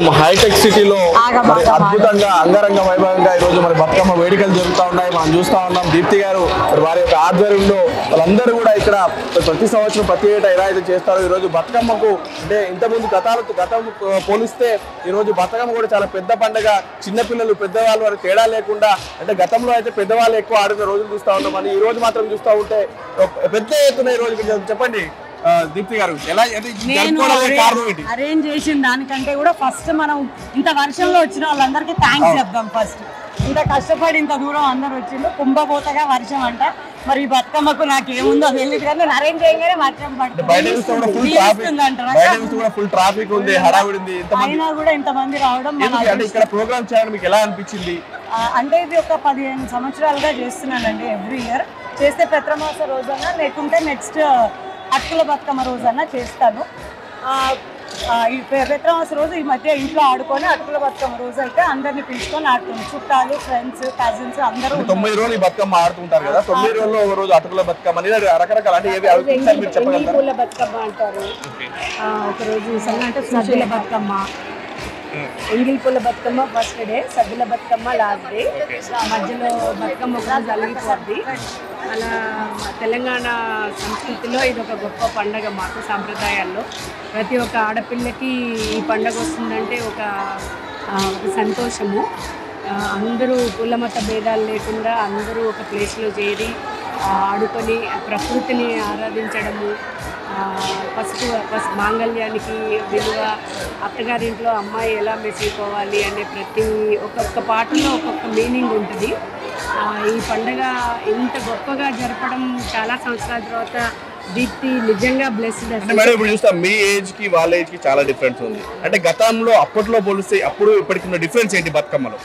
Hitech సిటీలో మరి అద్భుతంగా అంగరంగ వైభవంగా ఈ రోజు మరి బతుకమ్మ వేడుకలు జరుగుతూ ఉన్నాయి మనం చూస్తా ఉన్నాం దీప్తి గారు మరి వారి యొక్క ఆధ్వర్యంలో వాళ్ళందరూ కూడా ఇక్కడ ప్రతి సంవత్సరం ప్రతి ఏటా ఎలా అయితే చేస్తారో ఈ రోజు బతుకమ్మకు అంటే ఇంతకుముందు గతాలతో గతం పోలిస్తే ఈ రోజు బతుకమ్మ కూడా చాలా పెద్ద పండుగ చిన్నపిల్లలు పెద్దవాళ్ళు వారి తేడా లేకుండా అంటే గతంలో అయితే పెద్దవాళ్ళు ఎక్కువ ఆడిన రోజులు చూస్తా ఉన్నాం అని ఈ రోజు మాత్రం చూస్తా ఉంటే ఒక పెద్ద ఎత్తున ఈ రోజు ఇక్కడ చెప్పండి ఆ, దీప్తి గారు ఎలా అంటే నేను జరుపుకోవడానికి కారణం ఏంటి అరేంజ్ చేసిన దానికంటే కూడా ఫస్ట్ మనం ఇంత వర్షంలో వచ్చిన వాళ్ళందరికీ థ్యాంక్స్ చెప్దాం ఫస్ట్ ఇంత కష్టపడి ఇంత దూరం అందరు వచ్చిండు కుంభపోతగా వర్షం అంట మరి ఈ బతుకమ్మకు నాకేముందో తెలియదు కానీ నేను అరేంజ్ చేయగానే వర్షం అంటే బయట చూస్తే కూడా ఫుల్ ట్రాఫిక్ పడుతుంది బయట చూస్తే కూడా ఫుల్ ట్రాఫిక్ ఉంది హడావిడి ఉంది ఇంతమంది అయినా కూడా ఇంతమంది రావడం మన ఎందుకు అంటే ఇక్కడ ప్రోగ్రామ్ చేయడం మీకు ఎలా అనిపించింది ఆ, అంటే ఇది ఒక పదిహేను సంవత్సరాలుగా చేస్తున్నానండి ఎవ్రీ ఇయర్ చేస్తే పెత్రమాస రోజన్నా లేకుంటే నెక్స్ట్ అటుకుల బతుకమ్మ రోజన్నా చేస్తాను ఆ, ఆ, ఈ పె- పెత్రమాస రోజు ఈ మధ్య ఇంట్లో ఆడుకొని అటుకుల బతుకమ్మ రోజు అయితే అందరిని పిలుచుకొని ఆడుతుంది చుట్టాలు ఫ్రెండ్స్ కజిన్స్ అందరూ అంటే తొమ్మిది రోజులు ఈ బతుకమ్మ ఆడుతుంటారు కదా తొమ్మిది రోజుల్లో ఒక రోజు అటుకుల బతుకమ్మ అనేది రకరకాల అంటే ఏవి అవి ఒకసారి మీరు చెప్పగలుగుతారా పూల బతుకమ్మ అంటారు ఆ, ఒకరోజు అంటే సద్దుల Bathukamma Engili Poola Bathukamma first day Saddula Bathukamma last day మధ్యలో బతుకమ్మ ఒక రోజు అలిగిపోద్ది అలా తెలంగాణ సంస్కృతిలో ఇది ఒక గొప్ప పండగ మాకు సాంప్రదాయాల్లో ప్రతి ఒక్క ఆడపిల్లకి ఈ పండగ వస్తుందంటే ఒక ఆ, ఒక సంతోషము ఆ, అందరూ కులమత భేదాలు లేకుండా అందరూ ఒక ప్లేస్లో చేరి ఆ, ఆడుకొని ప్రకృతిని ఆరాధించడము ఆ, పసుపు పసుపు మాంగళ్యానికి విలువ అత్తగారింట్లో అమ్మాయి ఎలా మెసిపోవాలి అనే ప్రతి ఒక్కొక్క పాటలో ఒక్కొక్క మీనింగ్ ఉంటుంది ఆ, ఈ పండగ ఇంత గొప్పగా జరపడం చాలా సంవత్సరాల తర్వాత దీప్తి నిజంగా బ్లెస్డ్ అంటే మేడం ఇప్పుడు చూస్తాం మీ ఏజ్ కి వాళ్ళ ఏజ్ కి చాలా డిఫరెన్స్ ఉంది అంటే గతంలో అప్పట్లో పోలిస్తే అప్పుడు ఇప్పటికి ఉన్న డిఫరెన్స్ ఏంటి బతుకమ్మలో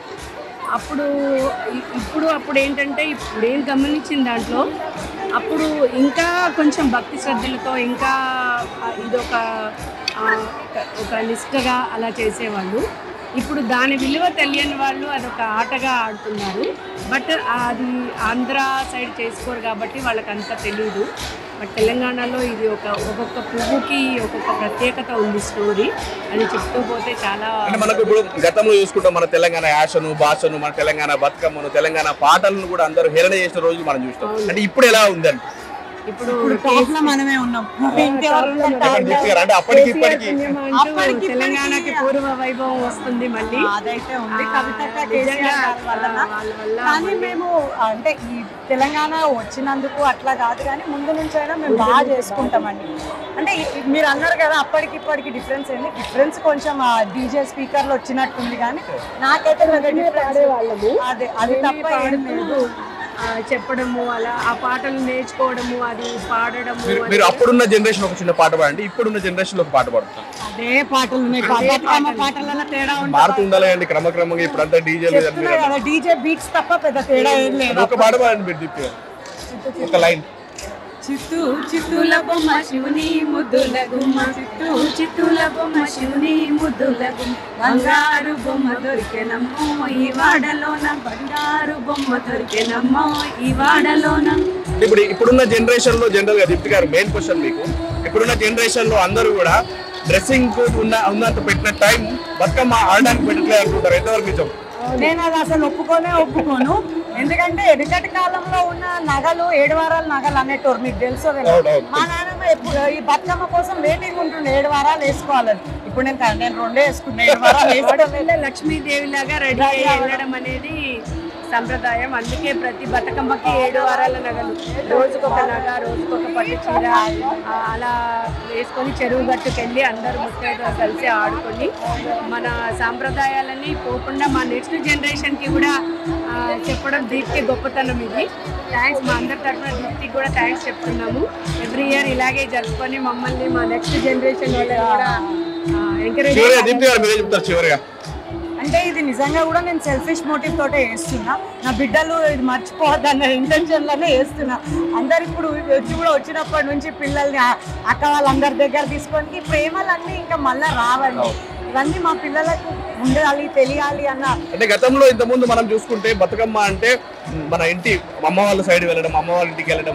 అప్పుడు ఇ- ఇప్పుడు అప్పుడు ఏంటంటే ఇప్పుడు నేను గమనించిన దాంట్లో అప్పుడు ఇంకా కొంచెం భక్తి శ్రద్ధలతో ఇంకా ఆ, ఇదొక ఆ, ఒక- ఒక నిష్ఠగా అలా చేసేవాళ్ళు ఇప్పుడు దాని విలువ తెలియని వాళ్ళు అదొక ఆటగా ఆడుతున్నారు బట్ అది ఆంధ్ర సైడ్ చేసుకోరు కాబట్టి వాళ్ళకి అంత తెలియదు బట్ తెలంగాణలో ఇది ఒక ఒక్కొక్క పువ్వుకి ఒక్కొక్క ప్రత్యేకత ఉంది స్టోరీ అది చెప్తూ పోతే చాలా అంటే మనకు ఇప్పుడు గతంలో చూసుకుంటాం మన తెలంగాణ యాసను భాషను మన తెలంగాణ బతుకమ్మను తెలంగాణ పాటలను కూడా అందరూ హేళన చేసిన రోజు మనం చూస్తాం అంటే ఇప్పుడు ఎలా ఉందండి ఇప్పుడు టాప్ లో మనమే ఉన్నాం ఇంకెవరు ఉన్నారు top లో? దీప్తి గారు అంటే అప్పటికి ఇప్పటికి అంటూ అప్పటికి తెలంగాణకి పూర్వ వైభవం వస్తుంది మళ్ళీ అదైతే ఉంది ఆ, కవితక్క నిజంగా, కేసీఆర్ గారి వలన. ఆ, వాళ్ళ వల్ల కానీ మేము అంటే ఈ తెలంగాణ వచ్చినందుకు అట్లా కాదు కానీ ముందు నుంచి అయినా మేము బాగా చేసుకుంటామండి అంటే ఈ- మీరు అన్నారు కదా అప్పటికి ఇప్పటికి డిఫరెన్స్ ఏంది డిఫరెన్స్ కొంచెం డీజే స్పీకర్లు వచ్చినట్టుంది కానీ నాకైతే పెద్ద difference- అదే అది తప్ప ఏం లేదు ఆ, చెప్పడము అలా ఆ పాటలు నేర్చుకోవడము అది పాడడము మీరు- అది- మీరు అప్పుడున్న జనరేషన్ ఒక చిన్న పాట పాడండి ఇప్పుడున్న జనరేషన్ లో ఒక పాట పాడుతాం అదే పాటలు ఉన్నాయి బతుకమ్మ పాటలలో తేడా ఉంటుంది మారుతుండాలి అండి క్రమక్రమంగా ఇప్పుడు అంతా డీజే చెప్తున్నా కదా డీజే బీట్స్ తప్ప పెద్ద తేడా ఏం లేదు ఒక పాట పాడండి మీరు దీప్తి గారు ఒక లైన్ చిత్తూ చిత్తుల బొమ్మ శివుని ముద్దుల గుమ్మ చిత్తూ చిత్తుల బొమ్మ శివుని ముద్దుల గుమ్మ బంగారు బొమ్మ దొరికెనమ్మో ఈ వాడలోన బంగారు బొమ్మ దొరికెనమ్మో ఈ వాడలోన ఇప్పుడు ఇప్పుడున్న జనరేషన్ లో జనరల్ గా దీప్తి గారు మెయిన్ క్వశ్చన్ మీకు ఇప్పుడున్న జనరేషన్ లో అందరూ కూడా డ్రెస్సింగ్ ఉన్న ఉన్నంత పెట్టిన టైం బతుకమ్మ ఆడడానికి పెట్టట్లేదు అనుకుంటారు ఎంతవరకు నిజం నేను అది అసలు ఒప్పుకోనే ఒప్పుకోను ఎందుకంటే ఎదుకటి కాలంలో ఉన్న నగలు ఏడు వారాల నగలు అనేటోరు మీకు తెలుసు అవునవును. మా నాన్నమ్మ ఎప్పుడు ఈ బతుకమ్మ కోసం వెయిటింగ్ ఉంటుండే ఏడు వారాలు వేసుకోవాలని ఇప్పుడు నేను కా- నేను రెండే వేసుకున్నా ఏడు వారాలు వేసుకోవడం ఆడపిల్ల లక్ష్మీదేవి లాగా రెడీ అయ్యి వెళ్ళడం అనేది సంప్రదాయం అందుకే ప్రతి బతుకమ్మకి ఏడు వారాల నగలు రోజుకొక నగ రోజుకొక పట్టు చీర ఆ, అలా వేసుకొని చెరువు గట్టుకెళ్ళి అందరూ ముత్తైదులు కలిసి ఆడుకొని మన సాంప్రదాయాలని పోకుండా మా నెక్స్ట్ జనరేషన్కి కూడా ఆ, చెప్పడం దీప్తి గొప్పతనం ఇది థ్యాంక్స్ మా అందరి తరఫున దీప్తికి కూడా థ్యాంక్స్ చెప్తున్నాము ఎవ్రీ ఇయర్ ఇలాగే జరుపుకొని మమ్మల్ని మా నెక్స్ట్ జనరేషన్ వాళ్ళని కూడా ఎంకరేజ్ చివరిగా దీప్తి గారు మీరే చెప్తారు చివరిగా అంటే ఇది నిజంగా కూడా నేను సెల్ఫిష్ మోటివ్ తోటే వేస్తున్నా నా బిడ్డలు ఇది మర్చిపోవద్దన్న ఇంటెన్షన్ లోనే వేస్తున్నా అందరు ఇప్పుడు వచ్చి కూడా వచ్చినప్పటి నుంచి పిల్లల్ని ఆ- అక్క వాళ్ళందరి దగ్గర తీసుకొని ఈ ప్రేమలన్నీ ఇంకా మళ్ళా రావండి ఇవన్నీ మా పిల్లలకు ఉండాలి తెలియాలి అన్న అంటే గతంలో ఇంత ముందు మనం చూసుకుంటే బతుకమ్మ అంటే మన ఇంటి అమ్మ వాళ్ళ సైడ్ వెళ్ళడం అమ్మ వాళ్ళ ఇంటికి వెళ్ళడం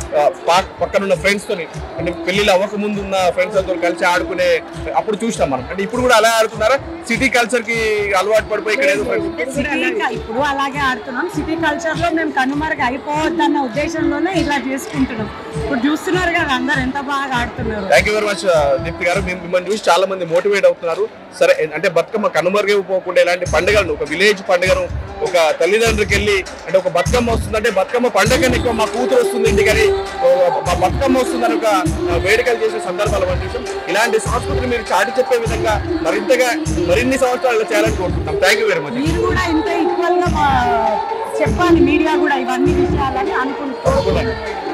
ఆ, పా- పక్కన ఉన్న ఫ్రెండ్స్ తోని అంటే పెళ్లిళ్ళు అవ్వక ముందు ఉన్న ఫ్రెండ్స్ తో కలిసి ఆడుకునే అప్పుడు చూసినాం మనం అంటే ఇప్పుడు కూడా అలా ఆడుతున్నారా సిటీ కల్చర్ కి అలవాటు పడిపోయి ఇక్కడ ఏదో friends- సిటీ క- ఇప్పుడు అలాగే ఆడుతున్నాం సిటీ కల్చర్ లో మేము కనుమరుగు అయిపోవద్దన్న ఉద్దేశంలోనే ఇలా చేసుకుంటున్నాం ఇప్పుడు చూస్తున్నారు కదా అందరు ఎంత బాగా ఆడుతున్నారు thank you very much Deepti గారు మేము మిమ్మల్ని చూసి చాలా మంది మోటివేట్ అవుతున్నారు సరే అంటే బతుకమ్మ కనుమరుగైపోకుండా ఇలాంటి పండుగలను ఒక విలేజ్ పండుగను ఒక తల్లిదండ్రులకి వెళ్ళి అంటే ఒక బతుకమ్మ వస్తుందంటే బతుకమ్మ పండుగ ఎక్కువ మా కూతురు వస్తుంది ఇంటికని ఓ, మా బతుకమ్మ వస్తుందని ఒక ఆ, వేడుకలు చేసే సందర్భాలు మనం చూసాం ఇలాంటి సంస్కృతిని మీరు చాటి చెప్పే విధంగా మరింతగా మరిన్ని సంవత్సరాలు చేయాలని కోరుకుంటున్నాం థ్యాంక్ యూ వెరీ మచ్ మీరు కూడా ఇంత ఈక్వల్ గా మా- చెప్పాలి మీడియా కూడా ఇవన్నీ విషయాలని అనుకుంటున్నాం